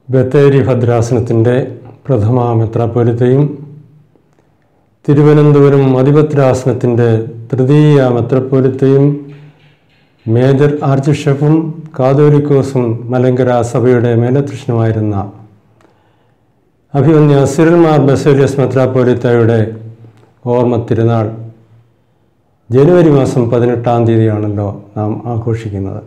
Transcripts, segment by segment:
ബത്തേരി ഭദ്രാസനത്തിൻ്റെ പ്രഥമ മെത്രാപ്പൊലിത്തയും തിരുവനന്തപുരം മതിഭദ്രാസനത്തിൻ്റെ തൃതീയ മെത്രാപ്പൊലിത്തയും മേജർ ആർച്ച് ബിഷപ്പും കാതോലിക്കോസും മലങ്കര സഭയുടെ മേലധ്യക്ഷനുമായിരുന്ന അഭിമന്യ സിറിൽമാർ ബസേലിയസ് മെത്രാപ്പൊലിത്തയുടെ ഓർമ്മ തിരുനാൾ ജനുവരി മാസം പതിനെട്ടാം തീയതിയാണല്ലോ നാം ആഘോഷിക്കുന്നത്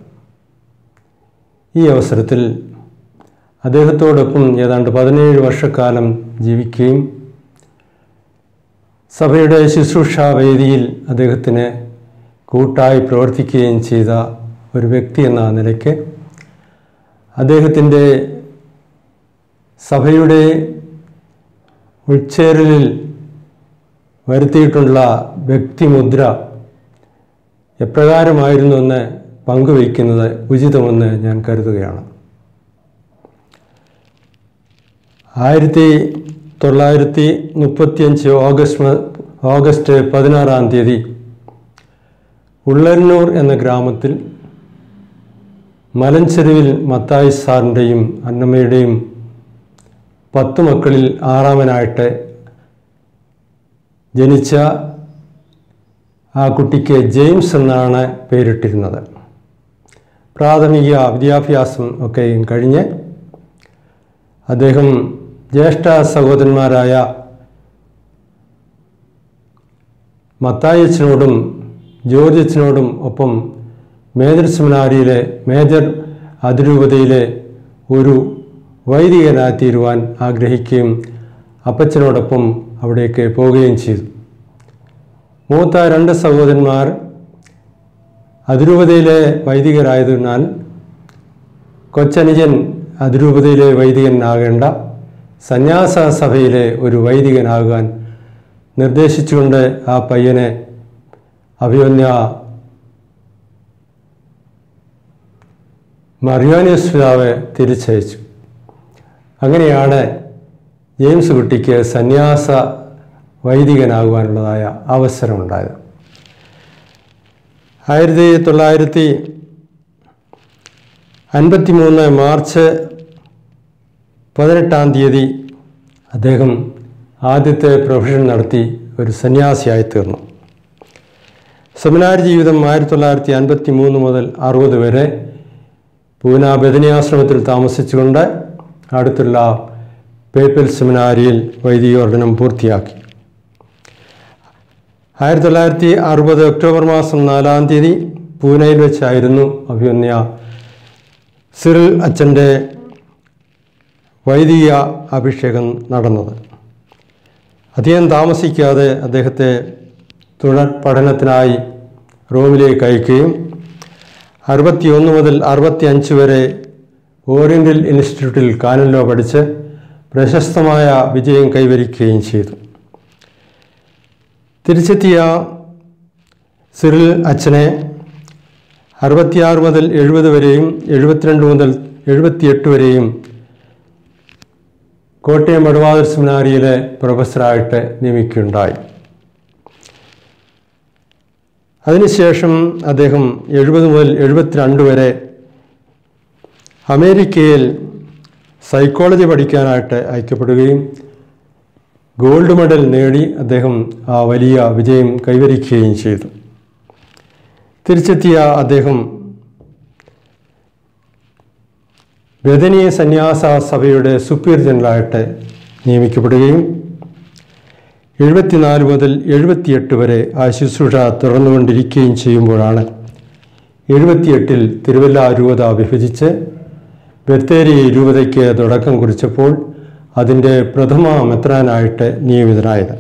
ഈ അവസരത്തിൽ അദ്ദേഹത്തോടൊപ്പം ഏതാണ്ട് പതിനേഴ് വർഷക്കാലം ജീവിക്കുകയും സഭയുടെ ശുശ്രൂഷാ വേദിയിൽ അദ്ദേഹത്തിന് കൂട്ടായി പ്രവർത്തിക്കുകയും ചെയ്ത ഒരു വ്യക്തി എന്ന നിലയ്ക്ക് അദ്ദേഹത്തിൻ്റെ സഭയുടെ ഉൾച്ചേരലിൽ വരുത്തിയിട്ടുള്ള വ്യക്തിമുദ്ര എപ്രകാരമായിരുന്നു എന്ന് പങ്കുവയ്ക്കുന്നത് ഉചിതമെന്ന് ഞാൻ കരുതുകയാണ് ആയിരത്തി തൊള്ളായിരത്തി മുപ്പത്തിയഞ്ച് ഓഗസ്റ്റ് മ- ഓഗസ്റ്റ് പതിനാറാം തീയതി ഉള്ളന്നൂർ എന്ന ഗ്രാമത്തിൽ മലഞ്ചെരുവിൽ മത്തായി സാറിൻ്റെയും അന്നമ്മയുടെയും പത്ത് മക്കളിൽ ആറാമനായിട്ട് ജനിച്ച ആ കുട്ടിക്ക് ജെയിംസ് എന്നാണ് പേരിട്ടിരുന്നത് പ്രാഥമിക വിദ്യാഭ്യാസം ഒക്കെയും കഴിഞ്ഞ് അദ്ദേഹം ജ്യേഷ്ഠ സഹോദരന്മാരായ മത്തായച്ചനോടും ജോർജ് അച്ഛനോടും ഒപ്പം മേജർ സെമിനാരിയിലെ മേജർ അതിരൂപതയിലെ ഒരു വൈദികനായി തീരുവാൻ ആഗ്രഹിക്കുകയും അപ്പച്ചനോടൊപ്പം അവിടേക്ക് പോവുകയും ചെയ്തു മൂത്ത രണ്ട് സഹോദരന്മാർ അതിരൂപതയിലെ വൈദികരായതിനാൽ കൊച്ചനുജൻ അതിരൂപതയിലെ വൈദികനാകേണ്ട സന്യാസ സഭയിലെ ഒരു വൈദികനാകാൻ നിർദ്ദേശിച്ചുകൊണ്ട് ആ പയ്യനെ അഭിമന്യ മറിയോനിയസ് പിതാവ് തിരിച്ചയച്ചു അങ്ങനെയാണ് ജെയിംസ് കുട്ടിക്ക് സന്യാസ വൈദികനാകുവാനുള്ളതായ അവസരമുണ്ടായത് ആയിരത്തി തൊള്ളായിരത്തി അൻപത്തി മൂന്ന് മാർച്ച് പതിനെട്ടാം തീയതി അദ്ദേഹം ആദ്യത്തെ പ്രൊഫഷൻ നടത്തി ഒരു സന്യാസിയായി തീർന്നു സെമിനാരി ജീവിതം ആയിരത്തി തൊള്ളായിരത്തി അൻപത്തി മൂന്ന് മുതൽ അറുപത് വരെ പൂന ബദനിയാശ്രമത്തിൽ താമസിച്ചുകൊണ്ട് അടുത്തുള്ള പേപ്പൽ സെമിനാരിയിൽ വൈദികോർഡനം പൂർത്തിയാക്കി ആയിരത്തി തൊള്ളായിരത്തി അറുപത് ഒക്ടോബർ മാസം നാലാം തീയതി പൂനെയിൽ വെച്ചായിരുന്നു അഭിമന്യ സിറിൽ അച്ഛൻ്റെ വൈദിക അഭിഷേകം നടന്നത് അധികം താമസിക്കാതെ അദ്ദേഹത്തെ തുടർ പഠനത്തിനായി റോമിലേക്ക് അയക്കുകയും അറുപത്തിയൊന്ന് മുതൽ അറുപത്തി അഞ്ച് വരെ ഓറിയൻ്റൽ ഇൻസ്റ്റിറ്റ്യൂട്ടിൽ കാനല്ലോ പഠിച്ച് പ്രശസ്തമായ വിജയം കൈവരിക്കുകയും ചെയ്തു തിരിച്ചെത്തിയ സിറിൽ അച്ഛനെ അറുപത്തിയാറ് മുതൽ എഴുപത് വരെയും എഴുപത്തിരണ്ട് മുതൽ എഴുപത്തിയെട്ട് വരെയും കോട്ടയം വടവാതർ സെമിനാരിയിലെ പ്രൊഫസറായിട്ട് നിയമിക്കുകയുണ്ടായി അതിനുശേഷം അദ്ദേഹം എഴുപത് മുതൽ എഴുപത്തിരണ്ട് വരെ അമേരിക്കയിൽ സൈക്കോളജി പഠിക്കാനായിട്ട് അയക്കപ്പെടുകയും ഗോൾഡ് മെഡൽ നേടി അദ്ദേഹം ആ വലിയ വിജയം കൈവരിക്കുകയും ചെയ്തു തിരിച്ചെത്തിയ അദ്ദേഹം ബദനീയ സന്യാസ സഭയുടെ സുപ്പീരിയർ ജനറലായിട്ട് നിയമിക്കപ്പെടുകയും എഴുപത്തിനാല് മുതൽ എഴുപത്തിയെട്ട് വരെ ആ ശുശ്രൂഷ തുടർന്നുകൊണ്ടിരിക്കുകയും ചെയ്യുമ്പോഴാണ് എഴുപത്തിയെട്ടിൽ തിരുവല്ല രൂപത വിഭജിച്ച് ബത്തേരി രൂപതയ്ക്ക് തുടക്കം കുറിച്ചപ്പോൾ അതിൻ്റെ പ്രഥമ മെത്രാനായിട്ട് നിയമിതനായത്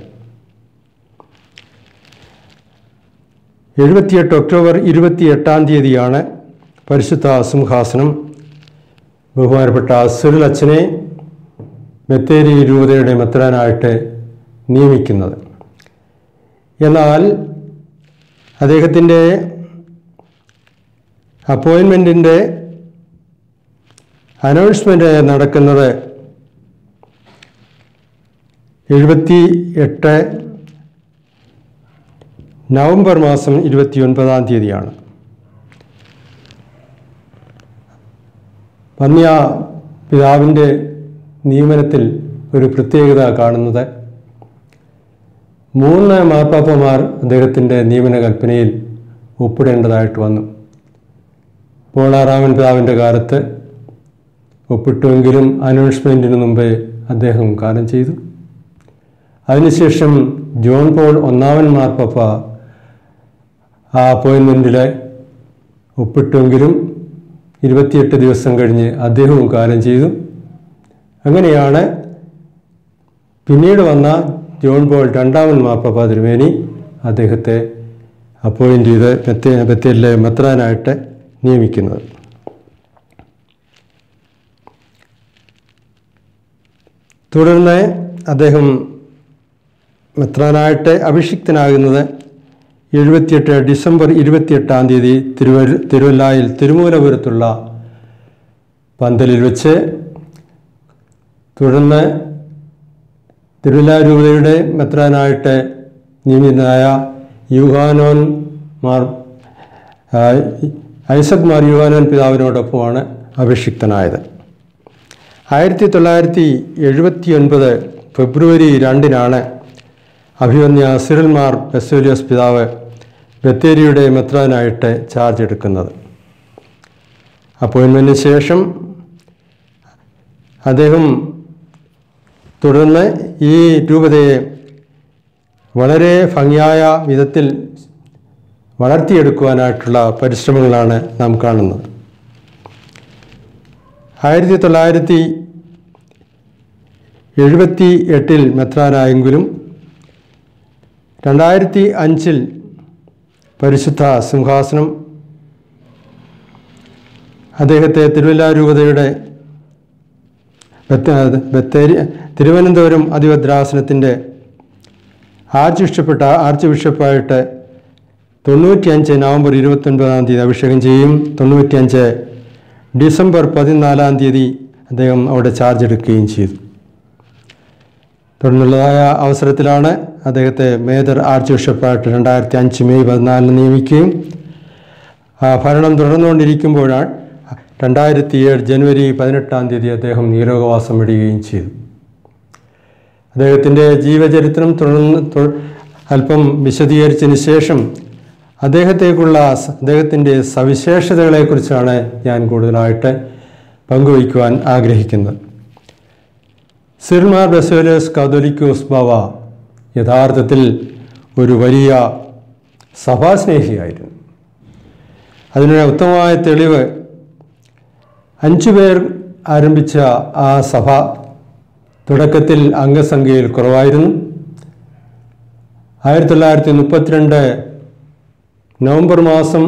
എഴുപത്തിയെട്ട് ഒക്ടോബർ ഇരുപത്തിയെട്ടാം തീയതിയാണ് പരിശുദ്ധ സിംഹാസനം ബഹുമാനപ്പെട്ട സിറിൽ അച്ഛനെ ബത്തേരി രൂപതയുടെ മെത്രാനായിട്ട് നിയമിക്കുന്നത് എന്നാൽ അദ്ദേഹത്തിൻ്റെ അപ്പോയിൻമെൻറ്റിൻ്റെ അനൗൺസ്മെൻ്റ് നടക്കുന്നത് എഴുപത്തി എട്ട് നവംബർ മാസം ഇരുപത്തിയൊൻപതാം തീയതിയാണ് വന്യ പിതാവിൻ്റെ നിയമനത്തിൽ ഒരു പ്രത്യേകത കാണുന്നത് മൂന്ന് മാർപ്പാപ്പമാർ അദ്ദേഹത്തിൻ്റെ നിയമന കൽപ്പനയിൽ ഒപ്പിടേണ്ടതായിട്ട് വന്നു പോളാറാമൻ പിതാവിൻ്റെ കാലത്ത് ഒപ്പിട്ടുവെങ്കിലും അനൗൺസ്മെൻറ്റിന് മുമ്പേ അദ്ദേഹം കാലം ചെയ്തു അതിനുശേഷം ജോൺ പോൾ ഒന്നാമൻ മാർപ്പാപ്പ ആ അപ്പോയിൻമെൻറ്റിൽ ഒപ്പിട്ടുവെങ്കിലും ഇരുപത്തിയെട്ട് ദിവസം കഴിഞ്ഞ് അദ്ദേഹവും കാലം ചെയ്തു അങ്ങനെയാണ് പിന്നീട് വന്ന ജോൺ പോൾ രണ്ടാമൻ മാർപ്പാപ്പ തിരുമേനി അദ്ദേഹത്തെ അപ്പോയിൻ്റ് ചെയ്ത് ബത്തേ ബത്തേലിലെ മെത്രാനായിട്ട് നിയമിക്കുന്നത് തുടർന്ന് അദ്ദേഹം മെത്രാനായിട്ട് അഭിഷിക്തനാകുന്നത് എഴുപത്തിയെട്ട് ഡിസംബർ ഇരുപത്തിയെട്ടാം തീയതി തിരുവല്ല തിരുവല്ലായിൽ തിരുമൂലപുരത്തുള്ള പന്തലിൽ വെച്ച് തുടർന്ന് തിരുവല്ല രൂപതയുടെ മെത്രാനായിട്ട് നിയമിതനായ യുഹാനോൻ മാർ ആ, ഐസക് മാർ യുഹാനോൻ പിതാവിനോടൊപ്പമാണ് അഭിഷിക്തനായത് ആയിരത്തി തൊള്ളായിരത്തി എഴുപത്തി ഒൻപത് ഫെബ്രുവരി രണ്ടിനാണ് അഭിമന്യ സിറിൽമാർ ബെസോലിയസ് പിതാവ് ബത്തേരിയുടെ മെത്രാനായിട്ട് ചാർജ് എടുക്കുന്നത് അപ്പോയിൻമെൻറ്റിന് ശേഷം അദ്ദേഹം തുടർന്ന് ഈ രൂപതയെ വളരെ ഭംഗിയായ വിധത്തിൽ വളർത്തിയെടുക്കുവാനായിട്ടുള്ള പരിശ്രമങ്ങളാണ് നാം കാണുന്നത് ആയിരത്തി തൊള്ളായിരത്തി എഴുപത്തി എട്ടിൽ മെത്രാനായെങ്കിലും രണ്ടായിരത്തി അഞ്ചിൽ പരിശുദ്ധ സിംഹാസനം അദ്ദേഹത്തെ തിരുവല്ല രൂപതയുടെ ബത്ത- ബത്തേരി തിരുവനന്തപുരം അതിഭദ്രാസനത്തിൻ്റെ ആർച്ച് ബിഷപ്പെട്ട ആർച്ച് ബിഷപ്പായിട്ട് തൊണ്ണൂറ്റിയഞ്ച് നവംബർ ഇരുപത്തൊൻപതാം തീയതി അഭിഷേകം ചെയ്യും തൊണ്ണൂറ്റിയഞ്ച് ഡിസംബർ പതിനാലാം തീയതി അദ്ദേഹം അവിടെ ചാർജ് എടുക്കുകയും ചെയ്തു തുടർന്നുള്ളതായ അവസരത്തിലാണ് അദ്ദേഹത്തെ മേജർ ആർച്ച് ബിഷപ്പായിട്ട് രണ്ടായിരത്തി അഞ്ച് മെയ് പതിനാലിന് നിയമിക്കുകയും ആ ഭരണം തുടർന്നുകൊണ്ടിരിക്കുമ്പോഴാണ് രണ്ടായിരത്തി ഏഴ് ജനുവരി പതിനെട്ടാം തീയതി അദ്ദേഹം നീരോഗവാസം വിടുകയും ചെയ്തു അദ്ദേഹത്തിൻ്റെ ജീവചരിത്രം തുടർന്ന് തു- അല്പം വിശദീകരിച്ചതിന് ശേഷം അദ്ദേഹത്തേക്കുള്ള സ- അദ്ദേഹത്തിൻ്റെ സവിശേഷതകളെക്കുറിച്ചാണ് ഞാൻ കൂടുതലായിട്ട് പങ്കുവയ്ക്കുവാൻ ആഗ്രഹിക്കുന്നത് സിർമാർ ബസോലസ് കാതോലിക്കോസ് ബാവ യഥാർത്ഥത്തിൽ ഒരു വലിയ സഭാസ്നേഹിയായിരുന്നു അതിനൊരു ഉത്തമമായ തെളിവ് അഞ്ചു പേർ ആരംഭിച്ച ആ സഭ തുടക്കത്തിൽ അംഗസംഖ്യയിൽ കുറവായിരുന്നു ആയിരത്തി തൊള്ളായിരത്തി മുപ്പത്തിരണ്ട് നവംബർ മാസം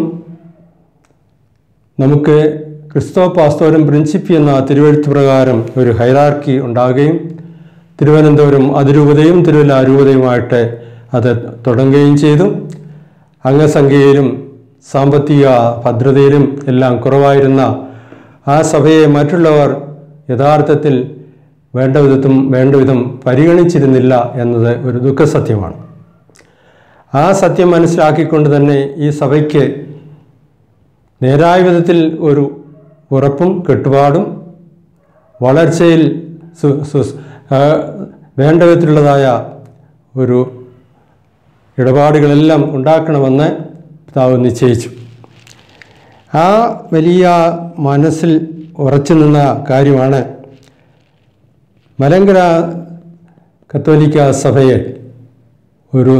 നമുക്ക് ക്രിസ്തോ പാസ്തോരം പ്രിൻസിപ്പി എന്ന തിരുവഴുത്ത് പ്രകാരം ഒരു ഹൈറാർക്കി ഉണ്ടാകുകയും തിരുവനന്തപുരം അതിരൂപതയും തിരുവല്ല രൂപതയുമായിട്ട് അത് തുടങ്ങുകയും ചെയ്തു അംഗസംഖ്യയിലും സാമ്പത്തിക ഭദ്രതയിലും എല്ലാം കുറവായിരുന്ന ആ സഭയെ മറ്റുള്ളവർ യഥാർത്ഥത്തിൽ വേണ്ട വിധത്തും വേണ്ട വിധം പരിഗണിച്ചിരുന്നില്ല എന്നത് ഒരു ദുഃഖസത്യമാണ് ആ സത്യം മനസ്സിലാക്കിക്കൊണ്ട് തന്നെ ഈ സഭയ്ക്ക് നേരായ വിധത്തിൽ ഒരു ഉറപ്പും കെട്ടുപാടും വളർച്ചയിൽ സു- സു- ആ, വേണ്ട വിധത്തിലുള്ളതായ ഒരു ഇടപാടുകളെല്ലാം ഉണ്ടാക്കണമെന്ന് പിതാവ് നിശ്ചയിച്ചു ആ വലിയ മനസ്സിൽ ഉറച്ചു നിന്ന കാര്യമാണ് മലങ്കര കത്തോലിക്ക സഭയെ ഒരു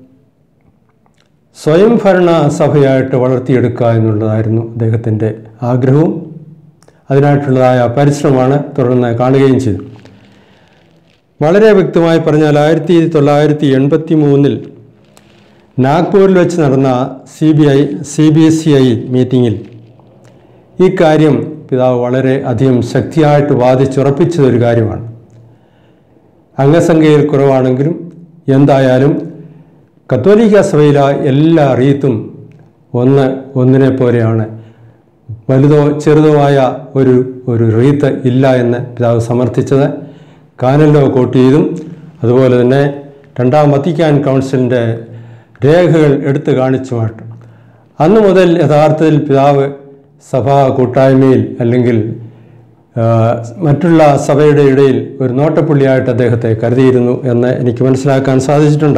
സ്വയംഭരണ സഭയായിട്ട് വളർത്തിയെടുക്കുക എന്നുള്ളതായിരുന്നു അദ്ദേഹത്തിൻ്റെ ആഗ്രഹവും അതിനായിട്ടുള്ളതായ പരിശ്രമമാണ് തുടർന്ന് കാണുകയും ചെയ്തു വളരെ വ്യക്തമായി പറഞ്ഞാൽ ആയിരത്തി തൊള്ളായിരത്തി എൺപത്തി മൂന്നിൽ നാഗ്പൂരിൽ വെച്ച് നടന്ന C B I C B S C I മീറ്റിങ്ങിൽ ഈ കാര്യം പിതാവ് വളരെ അധികം ശക്തിയായിട്ട് വാദിച്ചുറപ്പിച്ചതൊരു കാര്യമാണ് അംഗസംഖ്യയിൽ കുറവാണെങ്കിലും എന്തായാലും കത്തോലിക്ക സഭയിലെ എല്ലാ റീത്തും ഒന്ന് ഒന്നിനെ പോലെയാണ് വലുതോ ചെറുതോ ആയ ഒരു ഒരു റീത്ത് ഇല്ല എന്ന് പിതാവ് സമർത്ഥിച്ചത് കാനല്ലോ കോട്ട് ചെയ്തും അതുപോലെ തന്നെ രണ്ടാം വത്തിക്കാൻ കൗൺസിലിൻ്റെ രേഖകൾ എടുത്തു കാണിച്ചുമായിട്ട് അന്നു മുതൽ യഥാർത്ഥത്തിൽ പിതാവ് സഭാ കൂട്ടായ്മയിൽ അല്ലെങ്കിൽ ആ, മറ്റുള്ള സഭയുടെ ഇടയിൽ ഒരു നോട്ടപ്പുള്ളിയായിട്ട് അദ്ദേഹത്തെ കരുതിയിരുന്നു എന്ന് എനിക്ക് മനസ്സിലാക്കാൻ സാധിച്ചിട്ടുണ്ട്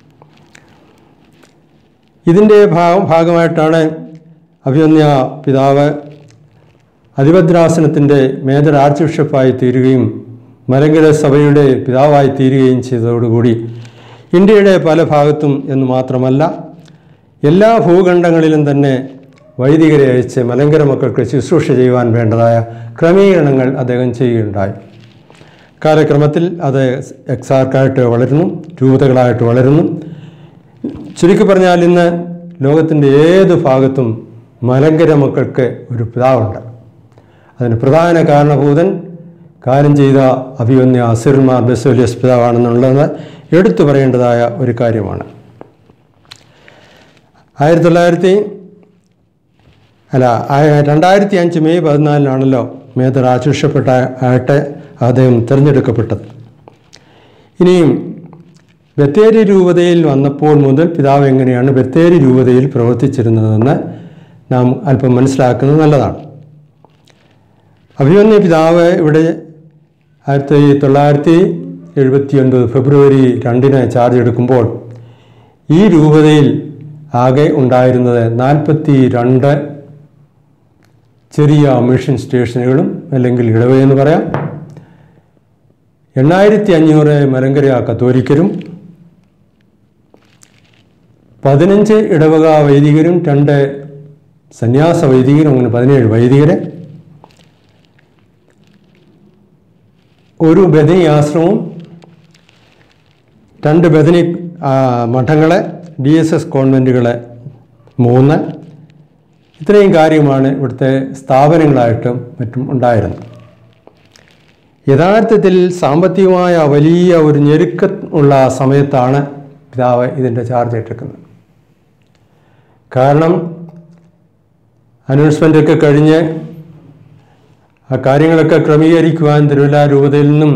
ഇതിൻ്റെ ഭാഗം ഭാഗമായിട്ടാണ് അഭിമന്യ പിതാവ് അതിഭദ്രാസനത്തിൻ്റെ മേജർ ആർച്ച് ബിഷപ്പായി തീരുകയും മലങ്കര സഭയുടെ പിതാവായി തീരുകയും ചെയ്തതോടുകൂടി ഇന്ത്യയുടെ പല ഭാഗത്തും എന്ന് മാത്രമല്ല എല്ലാ ഭൂഖണ്ഡങ്ങളിലും തന്നെ വൈദികരെ അയച്ച് മലങ്കര മക്കൾക്ക് ശുശ്രൂഷ ചെയ്യുവാൻ വേണ്ടതായ ക്രമീകരണങ്ങൾ അദ്ദേഹം ചെയ്യുകയുണ്ടായി കാലക്രമത്തിൽ അത് എക്സാർക്കായിട്ട് വളരുന്നു രൂപതകളായിട്ട് വളരുന്നു ചുരുക്കി പറഞ്ഞാൽ ഇന്ന് ലോകത്തിൻ്റെ ഏത് ഭാഗത്തും മലങ്കര മക്കൾക്ക് ഒരു പിതാവുണ്ട് അതിന് പ്രധാന കാരണഭൂതൻ കാര്യം ചെയ്ത അഭിമന്യ അസിർമാർ ബെസോലിയസ് പിതാവാണെന്നുള്ളത് എടുത്തു പറയേണ്ടതായ ഒരു കാര്യമാണ് ആയിരത്തി തൊള്ളായിരത്തി അല്ല ആ- രണ്ടായിരത്തി അഞ്ച് മെയ് പതിനാലിനാണല്ലോ മേജർ ആശിഷപ്പെട്ട ആയിട്ട് അദ്ദേഹം തിരഞ്ഞെടുക്കപ്പെട്ടത് ഇനിയും ബത്തേരി രൂപതയിൽ വന്നപ്പോൾ മുതൽ പിതാവ് എങ്ങനെയാണ് ബത്തേരി രൂപതയിൽ പ്രവർത്തിച്ചിരുന്നതെന്ന് നാം അല്പം മനസ്സിലാക്കുന്നത് നല്ലതാണ് അഭിമന്യ പിതാവ് ഇവിടെ ആയിരത്തി തൊള്ളായിരത്തി എഴുപത്തി ഒൻപത് ഫെബ്രുവരി രണ്ടിന് ചാർജ് എടുക്കുമ്പോൾ ഈ രൂപതയിൽ ആകെ ഉണ്ടായിരുന്നത് നാൽപ്പത്തി രണ്ട് ചെറിയ മിഷൻ സ്റ്റേഷനുകളും അല്ലെങ്കിൽ ഇടവയെന്ന് പറയാം എണ്ണായിരത്തി അഞ്ഞൂറ് മലങ്കര കത്തോലിക്കരും പതിനഞ്ച് ഇടവക വൈദികരും രണ്ട് സന്യാസ വൈദികരും അങ്ങനെ പതിനേഴ് വൈദികരെ ഒരു ബദനി ആശ്രമവും രണ്ട് ബദനി ആ, മഠങ്ങളെ ഡി എസ് എസ് കോൺവെൻറ്റുകളെ മൂന്ന് ഇത്രയും കാര്യമാണ് ഇവിടുത്തെ സ്ഥാപനങ്ങളായിട്ടും മറ്റും ഉണ്ടായിരുന്നത് യഥാർത്ഥത്തിൽ സാമ്പത്തികമായ വലിയ ഒരു ഞെരുക്കം ഉള്ള സമയത്താണ് പിതാവ് ഇതിൻ്റെ ചാർജ് ഏറ്റെടുക്കുന്നത് കാരണം അനൗൺസ്മെൻ്റൊക്കെ കഴിഞ്ഞ് ആ കാര്യങ്ങളൊക്കെ ക്രമീകരിക്കുവാൻ തിരുവല്ല രൂപതയിൽ നിന്നും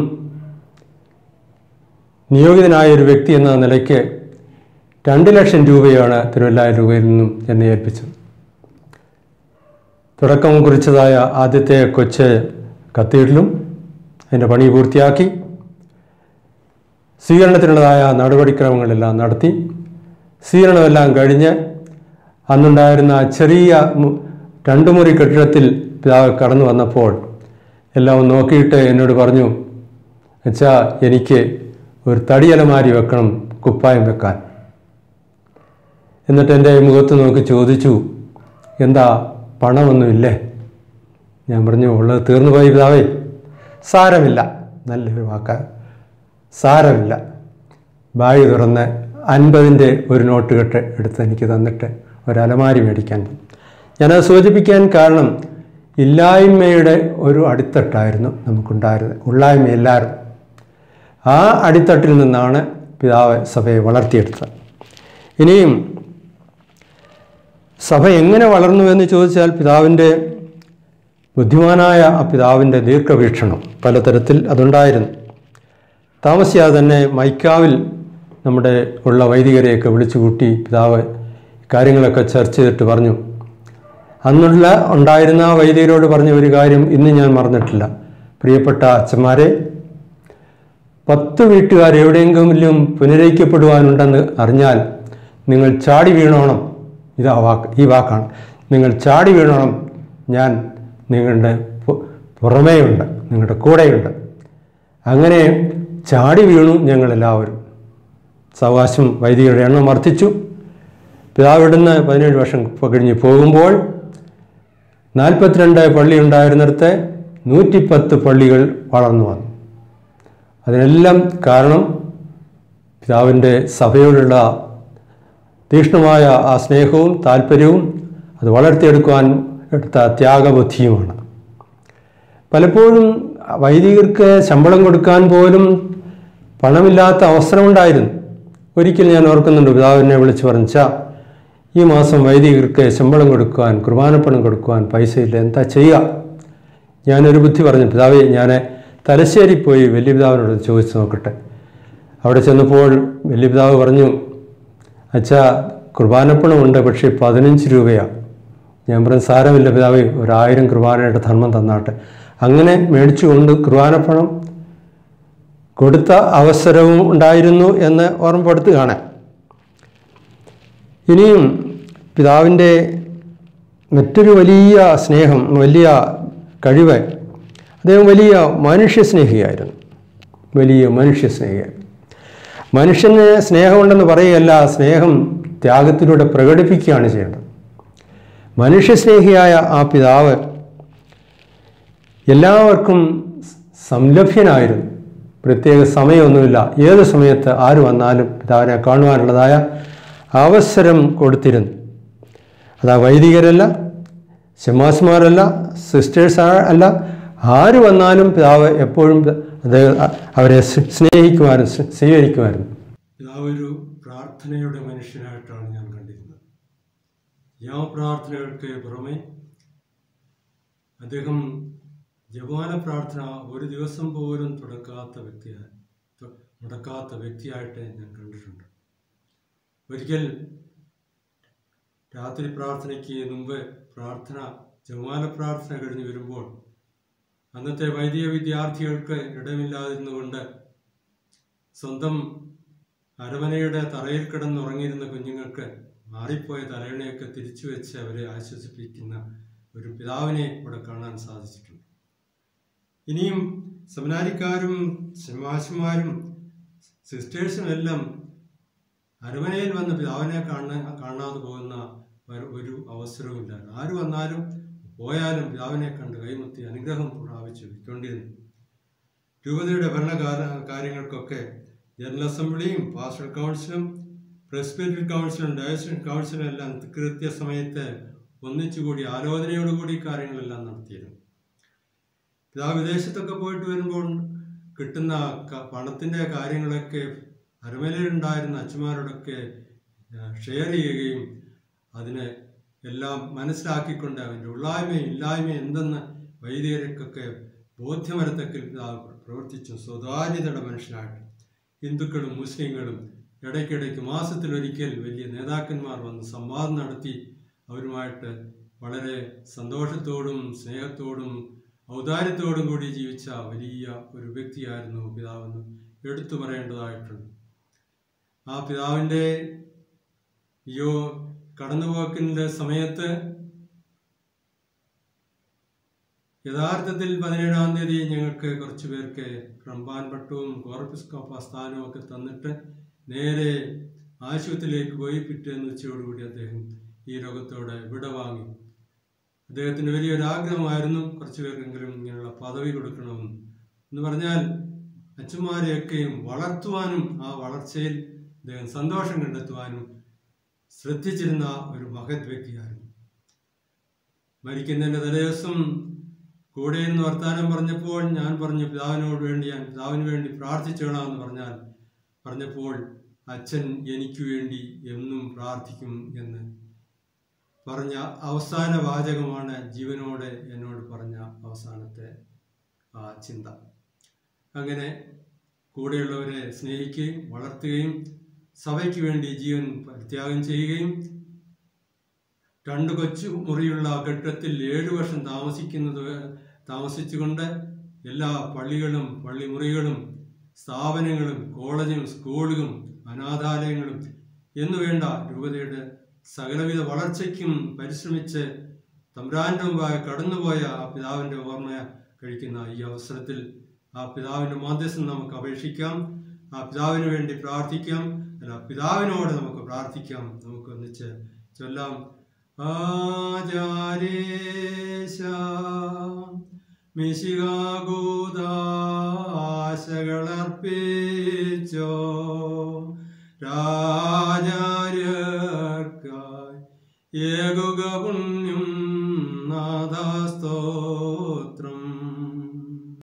നിയോഗിതനായ ഒരു വ്യക്തി എന്ന നിലയ്ക്ക് രണ്ട് ലക്ഷം രൂപയാണ് തിരുവല്ല രൂപയിൽ നിന്നും എന്നെ ഏൽപ്പിച്ചത് തുടക്കം കുറിച്ചതായ ആദ്യത്തെ കൊച്ച് കത്തീഡ്രലും അതിൻ്റെ പണി പൂർത്തിയാക്കി സ്വീകരണത്തിനുള്ളതായ നടപടിക്രമങ്ങളെല്ലാം നടത്തി സ്വീകരണമെല്ലാം കഴിഞ്ഞ് അന്നുണ്ടായിരുന്ന ചെറിയ മു- രണ്ട് മുറി കെട്ടിടത്തിൽ പിതാവ് കടന്നു വന്നപ്പോൾ എല്ലാം ഒന്ന് നോക്കിയിട്ട് എന്നോട് പറഞ്ഞു അച്ഛാ എനിക്ക് ഒരു തടിയലമാരി വെക്കണം കുപ്പായം വെക്കാൻ എന്നിട്ട് എൻ്റെ മുഖത്ത് നോക്കി ചോദിച്ചു എന്താ പണമൊന്നുമില്ലേ ഞാൻ പറഞ്ഞു ഉള്ളത് തീർന്നു പോയി പിതാവേ സാരമില്ല നല്ലൊരു വാക്ക സാരമില്ല ബാഗ് തുറന്ന് അൻപതിൻ്റെ ഒരു നോട്ട് കെട്ട് എടുത്ത് എനിക്ക് തന്നിട്ട് ഒരു അലമാരി മേടിക്കാൻ പോയി. ഞാനത് സൂചിപ്പിക്കാൻ കാരണം ഇല്ലായ്മയുടെ ഒരു അടിത്തട്ടായിരുന്നു നമുക്കുണ്ടായിരുന്നത് ഉള്ളായ്മയല്ലായിരുന്നു ആ അടിത്തട്ടിൽ നിന്നാണ് പിതാവ് സഭയെ വളർത്തിയെടുത്തത് ഇനിയും സഭ എങ്ങനെ വളർന്നു എന്ന് ചോദിച്ചാൽ പിതാവിൻ്റെ ബുദ്ധിമാനായ ആ പിതാവിൻ്റെ ദീർഘവീക്ഷണം പലതരത്തിൽ അതുണ്ടായിരുന്നു താമസിയാതെ തന്നെ മൈക്കാവിൽ നമ്മുടെ ഉള്ള വൈദികരെയൊക്കെ വിളിച്ചു കൂട്ടി പിതാവ് കാര്യങ്ങളൊക്കെ ചർച്ച ചെയ്തിട്ട് പറഞ്ഞു അന്നുള്ള ഉണ്ടായിരുന്ന ആ വൈദികരോട് പറഞ്ഞ ഒരു കാര്യം ഇന്ന് ഞാൻ മറന്നിട്ടില്ല പ്രിയപ്പെട്ട അച്ഛന്മാരെ പത്ത് വീട്ടുകാർ എവിടെയെങ്കിലും പുനരയിക്കപ്പെടുവാനുണ്ടെന്ന് അറിഞ്ഞാൽ നിങ്ങൾ ചാടി വീണോണം ഇതാ വാക്ക് ഈ വാക്കാണ് നിങ്ങൾ ചാടി വീണോണം ഞാൻ നിങ്ങളുടെ പു- പുറമേയുണ്ട് നിങ്ങളുടെ കൂടെയുണ്ട് അങ്ങനെ ചാടി വീണു ഞങ്ങളെല്ലാവരും സാവകാശം വൈദികരുടെ എണ്ണം വർദ്ധിച്ചു പിതാവ് ഇവിടുന്ന് പതിനേഴ് വർഷം കഴിഞ്ഞ് പോകുമ്പോൾ നാൽപ്പത്തിരണ്ട് പള്ളി ഉണ്ടായിരുന്നിടത്ത് നൂറ്റിപ്പത്ത് പള്ളികൾ വളർന്നു വന്നു അതിനെല്ലാം കാരണം പിതാവിൻ്റെ സഭയോടുള്ള തീക്ഷ്ണമായ ആ സ്നേഹവും താല്പര്യവും അത് വളർത്തിയെടുക്കുവാൻ എടുത്ത ത്യാഗബുദ്ധിയുമാണ് പലപ്പോഴും വൈദികർക്ക് ശമ്പളം കൊടുക്കാൻ പോലും പണമില്ലാത്ത അവസരമുണ്ടായിരുന്നു ഒരിക്കൽ ഞാൻ ഓർക്കുന്നുണ്ട് പിതാവിനെ വിളിച്ച് പറഞ്ഞാ ഈ മാസം വൈദികർക്ക് ശമ്പളം കൊടുക്കുവാൻ കുർബാനപ്പണം കൊടുക്കുവാൻ പൈസയില്ല എന്താ ചെയ്യുക ഞാനൊരു ബുദ്ധി പറഞ്ഞു പിതാവേ ഞാൻ തലശ്ശേരി പോയി വലിയ പിതാവിനോട് ചോദിച്ചു നോക്കട്ടെ അവിടെ ചെന്നപ്പോൾ വലിയ പിതാവ് പറഞ്ഞു അച്ഛാ കുർബാനപ്പണമുണ്ട് പക്ഷേ പതിനഞ്ച് രൂപയാണ് ഞാൻ പറഞ്ഞു സാരമില്ല പിതാവേ ഒരായിരം കുർബാനയുടെ ധർമ്മം തന്നാട്ടെ അങ്ങനെ മേടിച്ചുകൊണ്ട് കുർബാനപ്പണം കൊടുത്ത അവസരവും ഉണ്ടായിരുന്നു എന്ന് ഓർമ്മപ്പെടുത്തുകയാണ് ഇനിയും പിതാവിൻ്റെ മറ്റൊരു വലിയ സ്നേഹം വലിയ കഴിവ് അദ്ദേഹം വലിയ മനുഷ്യസ്നേഹിയായിരുന്നു വലിയ മനുഷ്യസ്നേഹിയായിരുന്നു മനുഷ്യന് സ്നേഹമുണ്ടെന്ന് പറയുകയല്ല സ്നേഹം ത്യാഗത്തിലൂടെ പ്രകടിപ്പിക്കുകയാണ് ചെയ്യേണ്ടത് മനുഷ്യസ്നേഹിയായ ആ പിതാവ് എല്ലാവർക്കും സംലഭ്യനായിരുന്നു പ്രത്യേക സമയമൊന്നുമില്ല ഏത് സമയത്ത് ആര് വന്നാലും പിതാവിനെ കാണുവാനുള്ളതായ അവസരം കൊടുത്തിരുന്നു അതാ വൈദികരല്ല ശമാസ്മാരല്ല സിസ്റ്റേഴ്സ് അല്ല ആര് വന്നാലും പിതാവ് എപ്പോഴും അദ്ദേഹം അവരെ സ്നേഹിക്കുമാരും സ്വീകരിക്കുമായിരുന്നു പിതാവ് ഒരു പ്രാർത്ഥനയുടെ മനുഷ്യനായിട്ടാണ് ഞാൻ കണ്ടിരുന്നത് യാ പ്രാർത്ഥനകൾക്ക് പുറമെ അദ്ദേഹം ജപാന പ്രാർത്ഥന ഒരു ദിവസം പോലും തുടക്കാത്ത വ്യക്തിയായി തു- മുടക്കാത്ത വ്യക്തിയായിട്ട് ഞാൻ കണ്ടിട്ടുണ്ട് ഒരിക്കൽ രാത്രി പ്രാർത്ഥനയ്ക്ക് മുമ്പ് പ്രാർത്ഥന ജമാന പ്രാർത്ഥന കഴിഞ്ഞ് വരുമ്പോൾ അന്നത്തെ വൈദിക വിദ്യാർത്ഥികൾക്ക് ഇടമില്ലാതിരുന്നുകൊണ്ട് സ്വന്തം അരമനയുടെ തറയിൽ കിടന്നുറങ്ങിയിരുന്ന കുഞ്ഞുങ്ങൾക്ക് മാറിപ്പോയ തലയണയൊക്കെ തിരിച്ചു വെച്ച് അവരെ ആശ്വസിപ്പിക്കുന്ന ഒരു പിതാവിനെ ഇവിടെ കാണാൻ സാധിച്ചിട്ടുണ്ട് ഇനിയും സെമിനാരിക്കാരും ശമാശന്മാരും സിസ്റ്റേഴ്സും എല്ലാം അരമനയിൽ വന്ന് പിതാവിനെ കാണാൻ കാണാതെ പോകുന്ന ഒരു- ഒരു അവസരവുമില്ല ആര് വന്നാലും പോയാലും പിതാവിനെ കണ്ട് കൈമുത്തി അനുഗ്രഹം പ്രാപിച്ചു വിട്ടുകൊണ്ടിരുന്നു രൂപതയുടെ ഭരണകാര കാര്യങ്ങൾക്കൊക്കെ ജനറൽ അസംബ്ലിയും പാസ്റ്റൽ കൗൺസിലും പ്രസ്ബിറ്ററി കൗൺസിലും ഡയസിൻ കൗൺസിലും എല്ലാം കൃത്യസമയത്ത് ഒന്നിച്ചുകൂടി ആലോചനയോടുകൂടി കാര്യങ്ങളെല്ലാം നടത്തിയിരുന്നു പിതാവ് വിദേശത്തൊക്കെ പോയിട്ട് വരുമ്പോൾ കിട്ടുന്ന ക- പണത്തിൻ്റെ കാര്യങ്ങളൊക്കെ അരമലയിലുണ്ടായിരുന്ന അച്ഛന്മാരോടൊക്കെ ഷെയർ ചെയ്യുകയും അതിനെ എല്ലാം മനസ്സിലാക്കിക്കൊണ്ട് അവൻ്റെ ഉള്ളായ്മയും ഇല്ലായ്മയും എന്തെന്ന് വൈദികർക്കൊക്കെ ബോധ്യമരത്തക്കിൽ പിതാവ് പ്രവർത്തിച്ചു സ്വകാര്യതയുടെ മനുഷ്യനായിട്ട് ഹിന്ദുക്കളും മുസ്ലിങ്ങളും ഇടയ്ക്കിടയ്ക്ക് മാസത്തിലൊരിക്കൽ വലിയ നേതാക്കന്മാർ വന്ന് സംവാദം നടത്തി അവരുമായിട്ട് വളരെ സന്തോഷത്തോടും സ്നേഹത്തോടും ഔദാര്യത്തോടും കൂടി ജീവിച്ച വലിയ ഒരു വ്യക്തിയായിരുന്നു പിതാവെന്ന് എടുത്തു പറയേണ്ടതായിട്ടുണ്ട് ആ പിതാവിൻ്റെ യോ കടന്നുപോക്കിൻ്റെ സമയത്ത് യഥാർത്ഥത്തിൽ പതിനേഴാം തീയതി ഞങ്ങൾക്ക് കുറച്ച് പേർക്ക് റംബാൻ പട്ടവും കോർപ്പിസ്കോപ്പ സ്ഥാനവും ഒക്കെ തന്നിട്ട് നേരെ ആശുപത്രിയിലേക്ക് പോയി പിറ്റേന്ന് ഉച്ചയോടുകൂടി അദ്ദേഹം ഈ രോഗത്തോടെ വിട വാങ്ങി അദ്ദേഹത്തിന് വലിയൊരു ആഗ്രഹമായിരുന്നു കുറച്ച് പേർക്കെങ്കിലും ഇങ്ങനെയുള്ള പദവി കൊടുക്കണമെന്ന് എന്ന് പറഞ്ഞാൽ അച്ഛന്മാരെയൊക്കെയും വളർത്തുവാനും ആ വളർച്ചയിൽ അദ്ദേഹം സന്തോഷം കണ്ടെത്തുവാനും ശ്രദ്ധിച്ചിരുന്ന ഒരു മഹത് വ്യക്തിയായിരുന്നു മരിക്കുന്നതിൻ്റെ തലേദിവസം കൂടെ നിന്ന് വർത്താനം പറഞ്ഞപ്പോൾ ഞാൻ പറഞ്ഞു പിതാവിനോട് വേണ്ടി ഞാൻ പിതാവിന് വേണ്ടി പ്രാർത്ഥിച്ചോളാമെന്ന് പറഞ്ഞാൽ പറഞ്ഞപ്പോൾ അച്ഛൻ എനിക്ക് വേണ്ടി എന്നും പ്രാർത്ഥിക്കും എന്ന് പറഞ്ഞ അവസാന വാചകമാണ് ജീവനോടെ എന്നോട് പറഞ്ഞ അവസാനത്തെ ആ ചിന്ത അങ്ങനെ കൂടെയുള്ളവരെ സ്നേഹിക്കുകയും വളർത്തുകയും സഭയ്ക്ക് വേണ്ടി ജീവൻ പരിത്യാഗം ചെയ്യുകയും രണ്ട് കൊച്ചു മുറിയുള്ള കെട്ടിടത്തിൽ ഏഴു വർഷം താമസിക്കുന്നത് താമസിച്ചുകൊണ്ട് എല്ലാ പള്ളികളും പള്ളിമുറികളും സ്ഥാപനങ്ങളും കോളേജും സ്കൂളുകളും അനാഥാലയങ്ങളും എന്നുവേണ്ട രൂപതയുടെ സകലവിധ വളർച്ചയ്ക്കും പരിശ്രമിച്ച് തമ്പ്രാൻ്റെ മുമ്പായി കടന്നുപോയ ആ പിതാവിൻ്റെ ഓർമ്മ കഴിക്കുന്ന ഈ അവസരത്തിൽ ആ പിതാവിൻ്റെ മാധ്യസ്ഥം നമുക്ക് അപേക്ഷിക്കാം ആ പിതാവിന് വേണ്ടി പ്രാർത്ഥിക്കാം അല്ല പിതാവിനോട് നമുക്ക് പ്രാർത്ഥിക്കാം നമുക്ക് ഒന്നിച്ച് ചൊല്ലാം ആചാരേശ മിശികാകൂദാശകളർപ്പിച്ചോ രാജാര്യർക്കായി ഏകുക